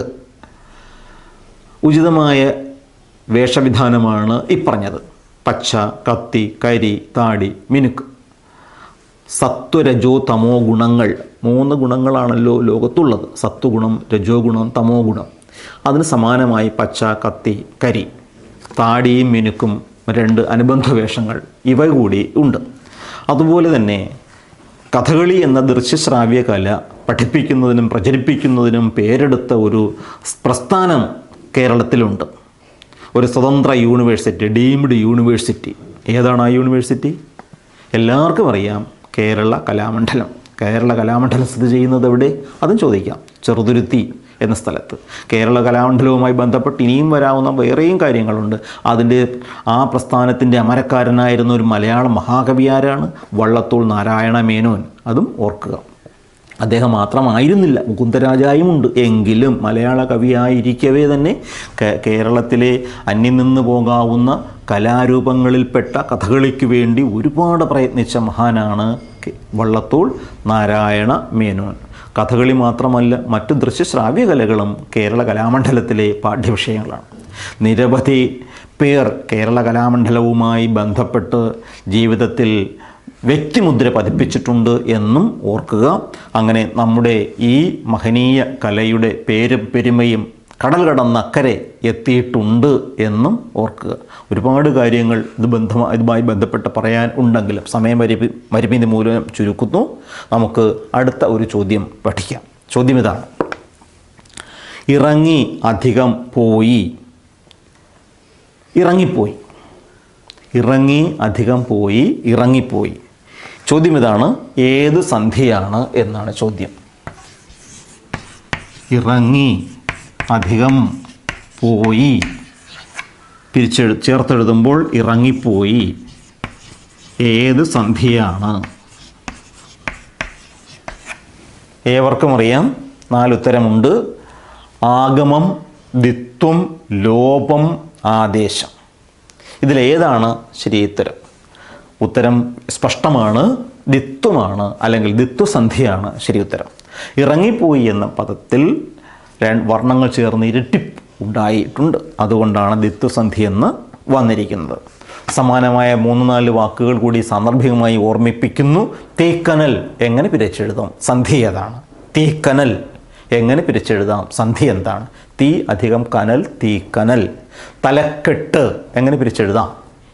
ഉചിതമായ വേഷവിധാനമാണ് ഈ പറഞ്ഞത് പച്ച കത്തി കരി താടി മിനുക്ക് സത്വരജോ തമോ ഗുണങ്ങൾ മൂന്ന് ഗുണങ്ങളാണല്ലോ ലോകത്തുള്ളത് സത്വഗുണം രജോ ഗുണം തമോ ഗുണം അതിന് സമാനമായി പച്ച കത്തി കരി താടിയും മിനുക്കും രണ്ട് അനുബന്ധ വേഷങ്ങൾ ഇവ കൂടി ഉണ്ട് അതുപോലെ തന്നെ കഥകളി എന്ന ദൃശ്യശ്രാവ്യ കല പഠിപ്പിക്കുന്നതിനും പ്രചരിപ്പിക്കുന്നതിനും പേരെടുത്ത ഒരു പ്രസ്ഥാനം കേരളത്തിലുണ്ട് ഒരു സ്വതന്ത്ര യൂണിവേഴ്സിറ്റി ഡീംഡ് യൂണിവേഴ്സിറ്റി ഏതാണ് ആ യൂണിവേഴ്സിറ്റി എല്ലാവർക്കും അറിയാം കേരള കലാമണ്ഡലം കേരള കലാമണ്ഡലം സ്ഥിതി ചെയ്യുന്നത് എവിടെ അതും ചോദിക്കാം ചെറുതുരുത്തി എന്ന സ്ഥലത്ത് കേരള കലാമണ്ഡലവുമായി ബന്ധപ്പെട്ട് ഇനിയും വരാവുന്ന വേറെയും കാര്യങ്ങളുണ്ട് അതിൻ്റെ ആ പ്രസ്ഥാനത്തിൻ്റെ അമരക്കാരനായിരുന്ന ഒരു മലയാള മഹാകവി ആരാണ് വള്ളത്തോൾ നാരായണ മേനോൻ അതും ഓർക്കുക അദ്ദേഹം മാത്രമായിരുന്നില്ല മുകുന്ദരാജായുമുണ്ട് എങ്കിലും മലയാള കവിയായിരിക്കവേ തന്നെ കേ- കേരളത്തിലെ അന്യം നിന്ന് പോകാവുന്ന കലാരൂപങ്ങളിൽപ്പെട്ട കഥകളിക്ക് വേണ്ടി ഒരുപാട് പ്രയത്നിച്ച മഹാനാണ് കെ- വള്ളത്തോൾ നാരായണ മേനോൻ കഥകളി മാത്രമല്ല മറ്റു ദൃശ്യശ്രാവ്യ കലകളും കേരള കലാമണ്ഡലത്തിലെ പാഠ്യവിഷയങ്ങളാണ് നിരവധി പേർ കേരള കലാമണ്ഡലവുമായി ബന്ധപ്പെട്ട് ജീവിതത്തിൽ വ്യക്തിമുദ്ര പതിപ്പിച്ചിട്ടുണ്ട് എന്നും ഓർക്കുക അങ്ങനെ നമ്മുടെ ഈ മഹനീയ കലയുടെ പേരും പെരുമയും കടൽ കടന്നക്കരെ എത്തിയിട്ടുണ്ട് എന്നും ഓർക്കുക ഒരുപാട് കാര്യങ്ങൾ ഇത് ബന്ധമാ ഇതുമായി ബന്ധപ്പെട്ട് പറയാൻ ഉണ്ടെങ്കിലും സമയം പരിപി പരിമിതി മൂലം ചുരുക്കുന്നു നമുക്ക് അടുത്ത ഒരു ചോദ്യം പഠിക്കാം ചോദ്യം ഇതാണ് ഇറങ്ങി അധികം പോയി ഇറങ്ങിപ്പോയി ഇറങ്ങി അധികം പോയി ഇറങ്ങിപ്പോയി ചോദ്യം ഇതാണ് ഏത് സന്ധിയാണ് എന്നാണ് ചോദ്യം ഇറങ്ങി അധികം പോയി പിരിച്ചെഴു ചേർത്തെഴുതുമ്പോൾ ഇറങ്ങിപ്പോയി ഏത് സന്ധിയാണ് ഏവർക്കും അറിയാം നാലുത്തരമുണ്ട് ആഗമം ദിത്വം ലോപം ആദേശം ഇതിലേതാണ് ശരി ഉത്തരം ഉത്തരം സ്പഷ്ടമാണ് ദിത്വമാണ് അല്ലെങ്കിൽ ദിത്വസന്ധിയാണ് ശരി ഉത്തരം ഇറങ്ങിപ്പോയി എന്ന പദത്തിൽ രണ്ട് വർണ്ണങ്ങൾ ചേർന്ന് ഇരട്ടിപ്പ് ഉണ്ടായിട്ടുണ്ട് അതുകൊണ്ടാണ് ദിത്വസന്ധി എന്ന് വന്നിരിക്കുന്നത് സമാനമായ മൂന്ന് നാല് വാക്കുകൾ കൂടി സാന്ദർഭികമായി ഓർമ്മിപ്പിക്കുന്നു തീക്കനൽ എങ്ങനെ പിരിച്ചെഴുതാം സന്ധി ഏതാണ് തീക്കനൽ എങ്ങനെ പിരിച്ചെഴുതാം സന്ധി എന്താണ് തീ അധികം കനൽ തീക്കനൽ തലക്കെട്ട് എങ്ങനെ പിരിച്ചെഴുതാം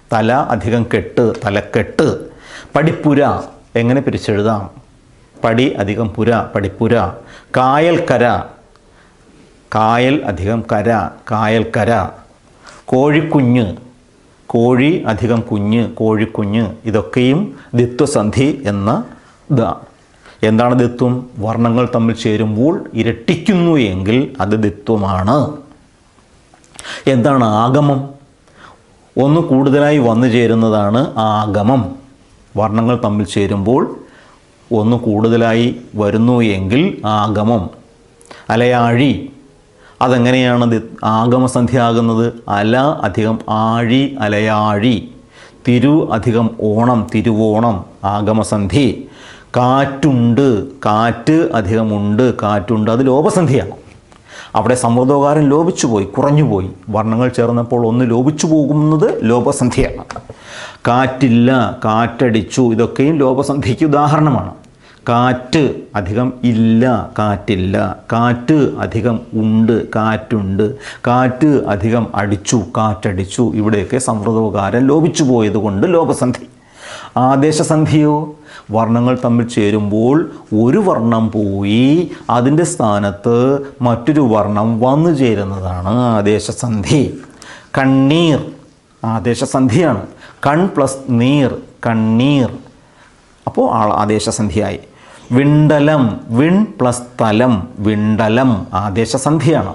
തല അധികം കെട്ട് തലക്കെട്ട് പടിപ്പുര എങ്ങനെ പിരിച്ചെഴുതാം പടി അധികം പുര പടിപ്പുര കായൽക്കര കായൽ അധികം കര കായൽക്കര കോഴിക്കുഞ്ഞ് കോഴി അധികം കുഞ്ഞ് കോഴിക്കുഞ്ഞ് ഇതൊക്കെയും ദിത്വസന്ധി എന്ന ഇതാണ് എന്താണ് ദിത്വം വർണ്ണങ്ങൾ തമ്മിൽ ചേരുമ്പോൾ ഇരട്ടിക്കുന്നു എങ്കിൽ അത് ദിത്വമാണ് എന്താണ് ആഗമം ഒന്ന് കൂടുതലായി വന്നു ചേരുന്നതാണ് ആഗമം വർണ്ണങ്ങൾ തമ്മിൽ ചേരുമ്പോൾ ഒന്ന് കൂടുതലായി വരുന്നു എങ്കിൽ ആഗമം അലയാഴി അതെങ്ങനെയാണ് ദി- ആഗമസന്ധ്യ ആകുന്നത് അല അധികം ആഴി അലയാഴി തിരു അധികം ഓണം തിരുവോണം ആഗമസന്ധി കാറ്റുണ്ട് കാറ്റ് അധികമുണ്ട് കാറ്റുണ്ട് അത് ലോപസന്ധിയാണ് അവിടെ സമൃദ്ധകാരൻ ലോപിച്ചു പോയി കുറഞ്ഞു പോയി വർണ്ണങ്ങൾ ചേർന്നപ്പോൾ ഒന്ന് ലോപിച്ചു പോകുന്നത് ലോപസന്ധിയാണ് കാറ്റില്ല കാറ്റടിച്ചു ഇതൊക്കെയും ലോപസന്ധിക്ക് ഉദാഹരണമാണ് കാറ്റ് അധികം ഇല്ല കാറ്റില്ല കാറ്റ് അധികം ഉണ്ട് കാറ്റുണ്ട് കാറ്റ് അധികം അടിച്ചു കാറ്റടിച്ചു ഇവിടെയൊക്കെ സമൃദ്ധകാരൻ ലോപിച്ചു പോയതുകൊണ്ട് ലോപസന്ധി ആദേശസന്ധിയോ വർണ്ണങ്ങൾ തമ്മിൽ ചേരുമ്പോൾ ഒരു വർണ്ണം പോയി അതിൻ്റെ സ്ഥാനത്ത് മറ്റൊരു വർണ്ണം വന്നു ചേരുന്നതാണ് ആദേശസന്ധി കണ്ണീർ ആദേശസന്ധിയാണ് കൺ പ്ലസ് നീർ കണ്ണീർ അപ്പോൾ ആ- ആദേശസന്ധിയായി വിണ്ടലം വിൺ പ്ലസ് തലം വിണ്ടലം ആദേശസന്ധിയാണ്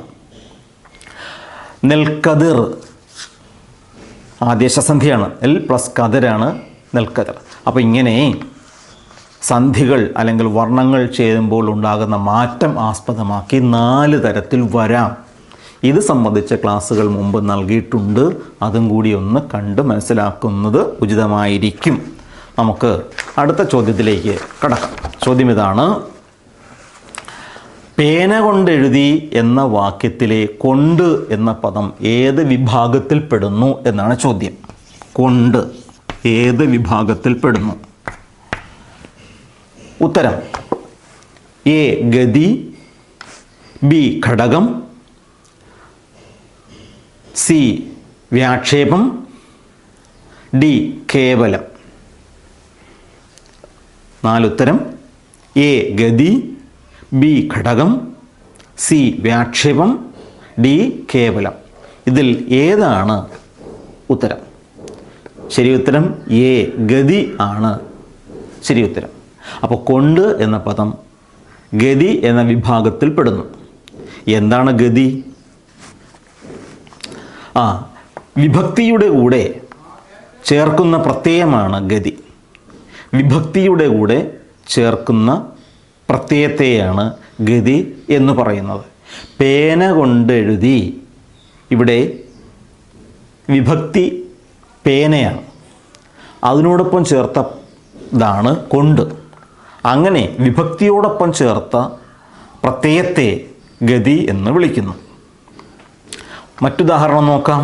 നെൽക്കതിർ ആദേശസന്ധിയാണ് എൽ പ്ലസ് കതിരാണ് നെൽക്കതിർ അപ്പോൾ ഇങ്ങനെ സന്ധികൾ അല്ലെങ്കിൽ വർണ്ണങ്ങൾ ചേരുമ്പോൾ ഉണ്ടാകുന്ന മാറ്റം ആസ്പദമാക്കി നാല് തരത്തിൽ വരാം ഇത് സംബന്ധിച്ച ക്ലാസ്സുകൾ മുമ്പ് നൽകിയിട്ടുണ്ട് അതും കൂടി ഒന്ന് കണ്ട് മനസ്സിലാക്കുന്നത് ഉചിതമായിരിക്കും നമുക്ക് അടുത്ത ചോദ്യത്തിലേക്ക് കടക്കാം ചോദ്യം ഇതാണ് പേന കൊണ്ടെഴുതി എന്ന വാക്യത്തിലെ കൊണ്ട് എന്ന പദം ഏത് വിഭാഗത്തിൽ പെടുന്നു എന്നാണ് ചോദ്യം കൊണ്ട് ഏത് വിഭാഗത്തിൽ പെടുന്നു ഉത്തരം എ ഗതി ബി ഘടകം സി വ്യാക്ഷേപം ഡി കേവലം നാലുത്തരം എ ഗതി ബി ഘടകം സി വ്യാക്ഷേപം ഡി കേവലം ഇതിൽ ഏതാണ് ഉത്തരം ശരി ഉത്തരം എ ഗതി ആണ് ശരി ഉത്തരം അപ്പോൾ കൊണ്ട് എന്ന പദം ഗതി എന്ന വിഭാഗത്തിൽ പെടുന്നു എന്താണ് ഗതി ആ വിഭക്തിയുടെ കൂടെ ചേർക്കുന്ന പ്രത്യയമാണ് ഗതി വിഭക്തിയുടെ കൂടെ ചേർക്കുന്ന പ്രത്യയത്തെയാണ് ഗതി എന്ന് പറയുന്നത് പേന കൊണ്ടെഴുതി ഇവിടെ വിഭക്തി പേനയാണ് അതിനോടൊപ്പം ചേർത്ത ഇതാണ് കൊണ്ട് അങ്ങനെ വിഭക്തിയോടൊപ്പം ചേർത്ത പ്രത്യയത്തെ ഗതി എന്ന് വിളിക്കുന്നു മറ്റുദാഹരണം നോക്കാം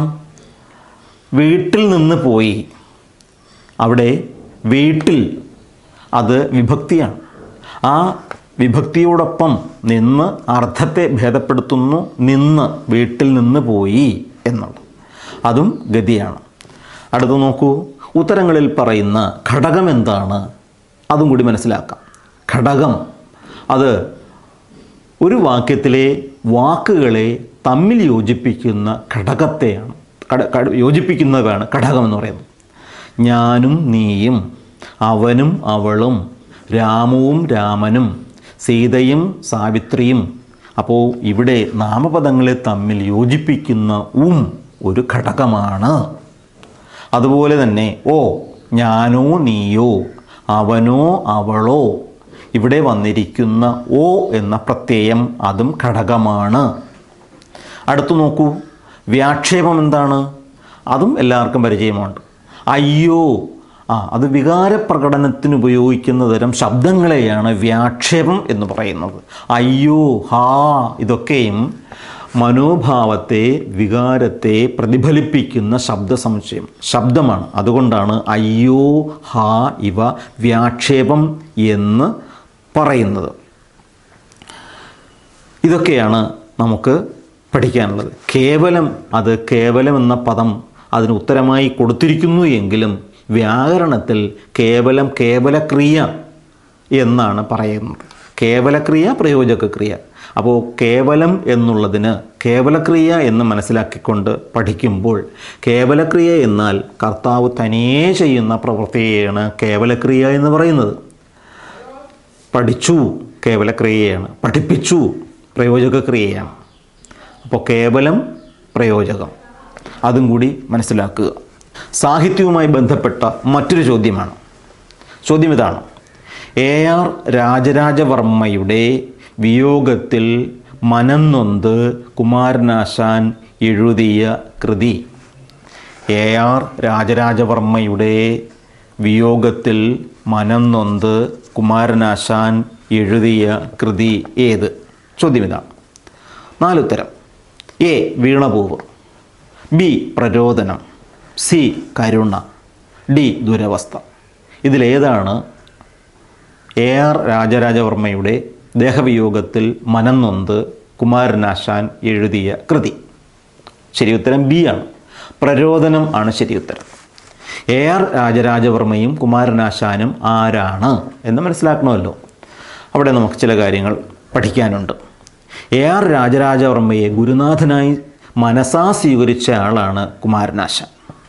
വീട്ടിൽ നിന്ന് പോയി അവിടെ വീട്ടിൽ അത് വിഭക്തിയാണ് ആ വിഭക്തിയോടൊപ്പം നിന്ന് അർത്ഥത്തെ ഭേദപ്പെടുത്തുന്നു നിന്ന് വീട്ടിൽ നിന്ന് പോയി എന്നുള്ളത് അതും ഗതിയാണ് അടുത്ത് നോക്കൂ ഉത്തരങ്ങളിൽ പറയുന്ന ഘടകം എന്താണ് അതും കൂടി മനസ്സിലാക്കാം ഘടകം അത് ഒരു വാക്യത്തിലെ വാക്കുകളെ തമ്മിൽ യോജിപ്പിക്കുന്ന ഘടകത്തെയാണ് കട കട- യോജിപ്പിക്കുന്നതാണ് ഘടകം എന്ന് പറയുന്നത് ഞാനും നീയും അവനും അവളും രാമുവും രാമനും സീതയും സാവിത്രിയും അപ്പോൾ ഇവിടെ നാമപദങ്ങളെ തമ്മിൽ യോജിപ്പിക്കുന്ന ഉം ഒരു ഘടകമാണ് അതുപോലെ തന്നെ ഓ ഞാനോ നീയോ അവനോ അവളോ ഇവിടെ വന്നിരിക്കുന്ന ഓ എന്ന പ്രത്യയം അതും ഘടകമാണ് അടുത്തു നോക്കൂ വ്യാക്ഷേപം എന്താണ് അതും എല്ലാവർക്കും പരിചയമുണ്ട് അയ്യോ ആ അത് വികാര പ്രകടനത്തിന് ഉപയോഗിക്കുന്ന തരം ശബ്ദങ്ങളെയാണ് വ്യാക്ഷേപം എന്ന് പറയുന്നത് അയ്യോ ഹാ ഇതൊക്കെയും മനോഭാവത്തെ വികാരത്തെ പ്രതിഫലിപ്പിക്കുന്ന ശബ്ദ സമുച്ചയം ശബ്ദമാണ് അതുകൊണ്ടാണ് അയ്യോ ഹാ ഇവ വ്യാക്ഷേപം എന്ന് പറയുന്നത് ഇതൊക്കെയാണ് നമുക്ക് പഠിക്കാനുള്ളത് കേവലം അത് കേവലം എന്ന പദം അതിന് ഉത്തരമായി കൊടുത്തിരിക്കുന്നു എങ്കിലും വ്യാകരണത്തിൽ കേവലം കേവലക്രിയ എന്നാണ് പറയുന്നത് കേവലക്രിയ പ്രയോജകക്രിയ അപ്പോൾ കേവലം എന്നുള്ളതിന് കേവലക്രിയ എന്ന് മനസ്സിലാക്കിക്കൊണ്ട് പഠിക്കുമ്പോൾ കേവലക്രിയ എന്നാൽ കർത്താവ് തനിയേ ചെയ്യുന്ന പ്രവൃത്തിയെയാണ് കേവലക്രിയ എന്ന് പറയുന്നത് പഠിച്ചു കേവലക്രിയയാണ് പഠിപ്പിച്ചു പ്രയോജകക്രിയയാണ് അപ്പോൾ കേവലം പ്രയോജകം അതും കൂടി മനസ്സിലാക്കുക സാഹിത്യവുമായി ബന്ധപ്പെട്ട മറ്റൊരു ചോദ്യമാണ് ചോദ്യം ഇതാണ് എ ആർ രാജരാജവർമ്മയുടെ വിയോഗത്തിൽ മനംനൊന്ത് കുമാരനാശാൻ എഴുതിയ കൃതി എ ആർ രാജരാജവർമ്മയുടെ വിയോഗത്തിൽ മനം നൊന്ത് കുമാരനാശാൻ എഴുതിയ കൃതി ഏത് ചോദ്യം ഇതാണ് നാലുത്തരം A Veenapoovu B Prarodanam C Karuna D Duravastha ഇതിലേതാണ് എ ആർ രാജരാജവർമ്മയുടെ ദേഹവിയോഗത്തിൽ മനം നൊന്ത് കുമാരനാശാൻ എഴുതിയ കൃതി ശരി ഉത്തരം ബി ആണ് പ്രരോദനം ആണ് ശരി ഉത്തരം എ ആർ രാജരാജവർമ്മയും കുമാരനാശാനും ആരാണ് എന്ന് മനസ്സിലാക്കണമല്ലോ അവിടെ നമുക്ക് ചില കാര്യങ്ങൾ പഠിക്കാനുണ്ട് എ ആർ രാജരാജവർമ്മയെ ഗുരുനാഥനായി മനസാ സ്വീകരിച്ച ആളാണ് കുമാരനാശാൻ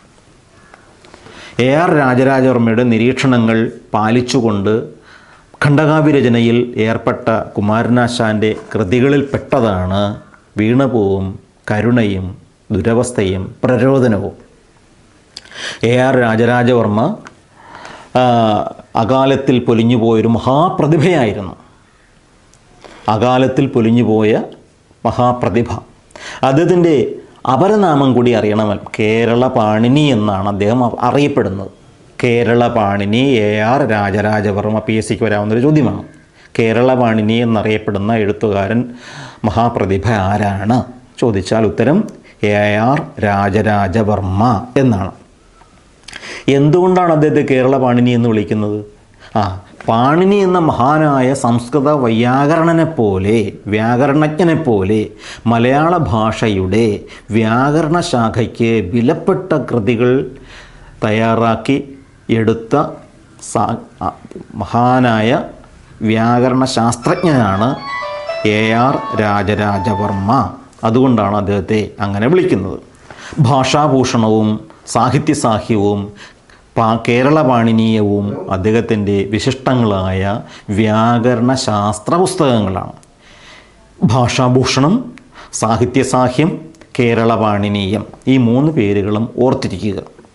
എ ആർ രാജരാജവർമ്മയുടെ നിരീക്ഷണങ്ങൾ പാലിച്ചുകൊണ്ട് ഖണ്ഡകാവ്യ രചനയിൽ ഏർപ്പെട്ട കുമാരനാശാൻ്റെ കൃതികളിൽപ്പെട്ടതാണ് വീണപൂവും കരുണയും ദുരവസ്ഥയും പ്രരോദനവും എ ആർ രാജരാജവർമ്മ ആ, അകാലത്തിൽ പൊലിഞ്ഞുപോയൊരു മഹാപ്രതിഭയായിരുന്നു അകാലത്തിൽ പൊലിഞ്ഞുപോയ മഹാപ്രതിഭ അദ്ദേഹത്തിൻ്റെ അപരനാമം കൂടി അറിയണമല്ലോ കേരള പാണിനി എന്നാണ് അദ്ദേഹം അ- അറിയപ്പെടുന്നത് Kerala Panini A R Rajarajavarma P S സിക്ക് വരാവുന്നൊരു ചോദ്യമാണ് കേരള പാണിനി എന്നറിയപ്പെടുന്ന എഴുത്തുകാരൻ മഹാപ്രതിഭ ആരാണ് ചോദിച്ചാൽ ഉത്തരം എ ആർ രാജരാജവർമ്മ എന്നാണ് എന്തുകൊണ്ടാണ് അദ്ദേഹത്തെ കേരള പാണിനി എന്ന് വിളിക്കുന്നത് ആ പാണിനി എന്ന മഹാനായ സംസ്കൃത വൈയാകരണനെ പോലെ വ്യാകരണജ്ഞനെ പോലെ മലയാള ഭാഷയുടെ വ്യാകരണ ശാഖയ്ക്ക് വിലപ്പെട്ട കൃതികൾ തയ്യാറാക്കി എടുത്ത സാ- ആ, മഹാനായ വ്യാകരണ ശാസ്ത്രജ്ഞനാണ് എ ആർ രാജരാജവർമ്മ അതുകൊണ്ടാണ് അദ്ദേഹത്തെ അങ്ങനെ വിളിക്കുന്നത് ഭാഷാഭൂഷണവും സാഹിത്യസാഹ്യവും പാ കേരള പാണിനീയവും അദ്ദേഹത്തിൻ്റെ വിശിഷ്ടങ്ങളായ വ്യാകരണ ശാസ്ത്ര പുസ്തകങ്ങളാണ് ഭാഷാഭൂഷണം സാഹിത്യസാഹ്യം കേരള പാണിനീയം ഈ മൂന്ന് പേരുകളും ഓർത്തിരിക്കുക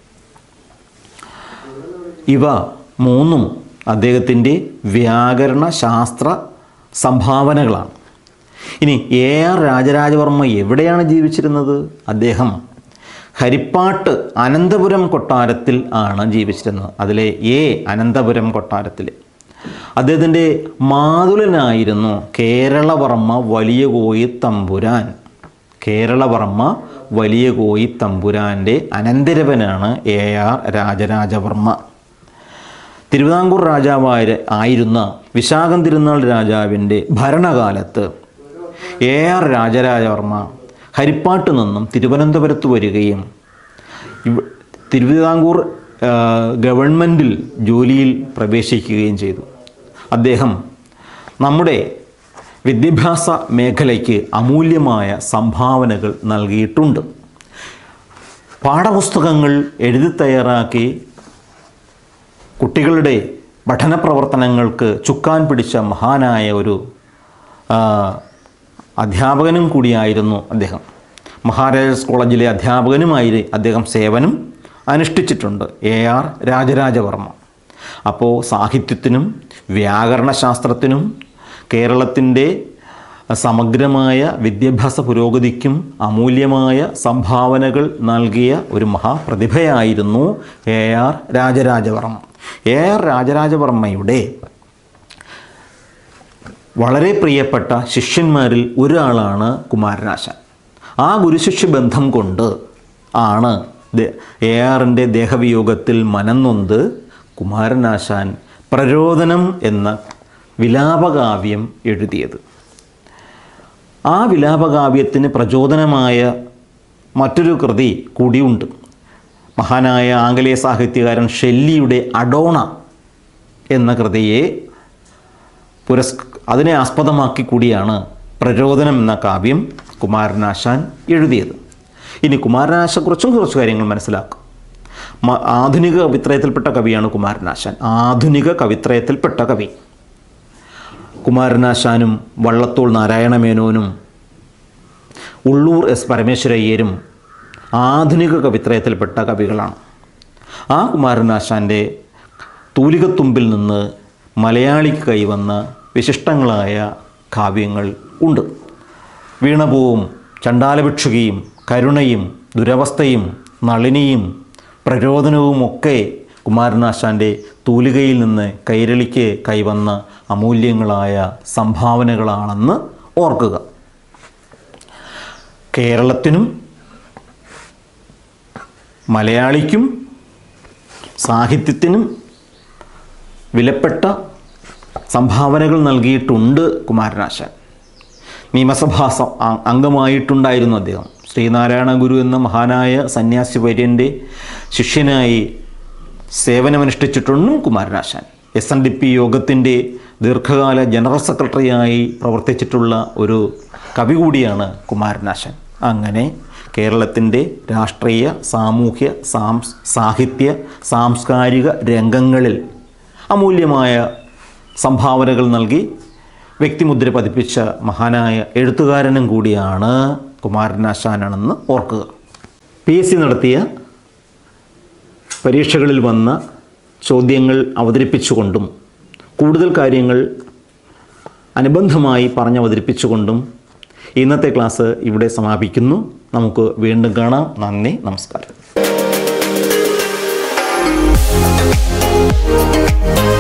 ഇവ മൂന്നും അദ്ദേഹത്തിൻ്റെ വ്യാകരണ ശാസ്ത്ര സംഭാവനകളാണ് ഇനി എ ആർ രാജരാജവർമ്മ എവിടെയാണ് ജീവിച്ചിരുന്നത് അദ്ദേഹം ഹരിപ്പാട്ട് അനന്തപുരം കൊട്ടാരത്തിൽ ആണ് ജീവിച്ചിരുന്നത് അതിലെ എ അനന്തപുരം കൊട്ടാരത്തിൽ അദ്ദേഹത്തിൻ്റെ മാതുലനായിരുന്നു കേരളവർമ്മ വലിയ കോയി തമ്പുരാൻ കേരളവർമ്മ വലിയ കോയി തമ്പുരാൻ്റെ അനന്തരവനാണ് എ ആർ രാജരാജവർമ്മ തിരുവിതാംകൂർ രാജാവായ ആയിരുന്ന വിശാഖം തിരുനാൾ രാജാവിൻ്റെ ഭരണകാലത്ത് എ ആർ രാജരാജവർമ്മ ഹരിപ്പാട്ട് നിന്നും തിരുവനന്തപുരത്ത് വരികയും ഇവ തിരുവിതാംകൂർ ആ, ഗവൺമെൻറ്റിൽ ജോലിയിൽ പ്രവേശിക്കുകയും ചെയ്തു അദ്ദേഹം നമ്മുടെ വിദ്യാഭ്യാസ മേഖലയ്ക്ക് അമൂല്യമായ സംഭാവനകൾ നൽകിയിട്ടുണ്ട് പാഠപുസ്തകങ്ങൾ എഴുതി തയ്യാറാക്കി കുട്ടികളുടെ പഠന പ്രവർത്തനങ്ങൾക്ക് ചുക്കാൻ പിടിച്ച മഹാനായ ഒരു ആ, അധ്യാപകനും കൂടിയായിരുന്നു അദ്ദേഹം മഹാരാജാസ് കോളേജിലെ അധ്യാപകനുമായി അദ്ദേഹം സേവനം അനുഷ്ഠിച്ചിട്ടുണ്ട് എ ആർ രാജരാജവർമ്മ അപ്പോൾ സാഹിത്യത്തിനും വ്യാകരണശാസ്ത്രത്തിനും കേരളത്തിൻ്റെ സമഗ്രമായ വിദ്യാഭ്യാസ പുരോഗതിക്കും അമൂല്യമായ സംഭാവനകൾ നൽകിയ ഒരു മഹാപ്രതിഭയായിരുന്നു A R Rajarajavarma A R രാജരാജവർമ്മയുടെ വളരെ പ്രിയപ്പെട്ട ശിഷ്യന്മാരിൽ ഒരാളാണ് കുമാരനാശാൻ ആ ഗുരുശിഷ്യ ബന്ധം കൊണ്ട് ആണ് ദേ- എ ആറിൻ്റെ ദേഹവിയോഗത്തിൽ മനംനൊന്ത് കുമാരനാശാൻ പ്രരോദനം എന്ന വിലാപകാവ്യം എഴുതിയത് ആ വിലാപകാവ്യത്തിന് പ്രചോദനമായ മറ്റൊരു കൃതി കൂടിയുണ്ട് മഹാനായ ആംഗലേയ സാഹിത്യകാരൻ ഷെല്ലിയുടെ അഡോണ എന്ന കൃതിയെ പുരസ് അതിനെ ആസ്പദമാക്കി കൂടിയാണ് പ്രരോദനം എന്ന കാവ്യം കുമാരനാശാൻ എഴുതിയത് ഇനി കുമാരനാശാനെക്കുറിച്ചും കുറച്ച് കാര്യങ്ങൾ മനസ്സിലാക്കും മ- ആധുനിക കവിത്രയത്തിൽപ്പെട്ട കവിയാണ് കുമാരനാശാൻ ആധുനിക കവിത്രയത്തിൽപ്പെട്ട കവി കുമാരനാശാനും വള്ളത്തോൾ നാരായണമേനോനും ഉള്ളൂർ എസ് പരമേശ്വരയ്യരും ആധുനിക കവിത്രയത്തിൽപ്പെട്ട കവികളാണ് ആ കുമാരനാശാൻ്റെ തൂലികത്തുമ്പിൽ നിന്ന് മലയാളിക്ക് കൈവന്ന വിശിഷ്ടങ്ങളായ കാവ്യങ്ങൾ ഉണ്ട് വീണപൂവും ചണ്ടാലഭിക്ഷുകിയും കരുണയും ദുരവസ്ഥയും നളിനിയും പ്രരോദനവുമൊക്കെ കുമാരനാശാൻ്റെ തൂലികയിൽ നിന്ന് കൈരളിക്ക് കൈവന്ന അമൂല്യങ്ങളായ സംഭാവനകളാണെന്ന് ഓർക്കുക കേരളത്തിനും മലയാളിക്കും സാഹിത്യത്തിനും വിലപ്പെട്ട സംഭാവനകൾ നൽകിയിട്ടുണ്ട് കുമാരനാശാൻ നിയമസഭാ സ- അ- അംഗമായിട്ടുണ്ടായിരുന്നു അദ്ദേഹം ശ്രീനാരായണ ഗുരു എന്ന മഹാനായ സന്യാസി വര്യൻ്റെ ശിഷ്യനായി സേവനമനുഷ്ഠിച്ചിട്ടുണ്ട് Kumaranasan S N D P യോഗത്തിൻ്റെ ദീർഘകാല ജനറൽ സെക്രട്ടറിയായി പ്രവർത്തിച്ചിട്ടുള്ള ഒരു കവി കൂടിയാണ് കുമാരനാശാൻ അങ്ങനെ കേരളത്തിൻ്റെ രാഷ്ട്രീയ സാമൂഹ്യ സാംസ് സാഹിത്യ സാംസ്കാരിക രംഗങ്ങളിൽ അമൂല്യമായ സംഭാവനകൾ നൽകി വ്യക്തിമുദ്ര പതിപ്പിച്ച മഹാനായ എഴുത്തുകാരനും കൂടിയാണ് കുമാരനാശാനാണെന്ന് ഓർക്കുക പി എസ് സി നടത്തിയ പരീക്ഷകളിൽ വന്ന ചോദ്യങ്ങൾ അവതരിപ്പിച്ചുകൊണ്ടും കൂടുതൽ കാര്യങ്ങൾ അനുബന്ധമായി പറഞ്ഞവതരിപ്പിച്ചുകൊണ്ടും ഇന്നത്തെ ക്ലാസ് ഇവിടെ സമാപിക്കുന്നു നമുക്ക് വീണ്ടും കാണാം നന്ദി നമസ്കാരം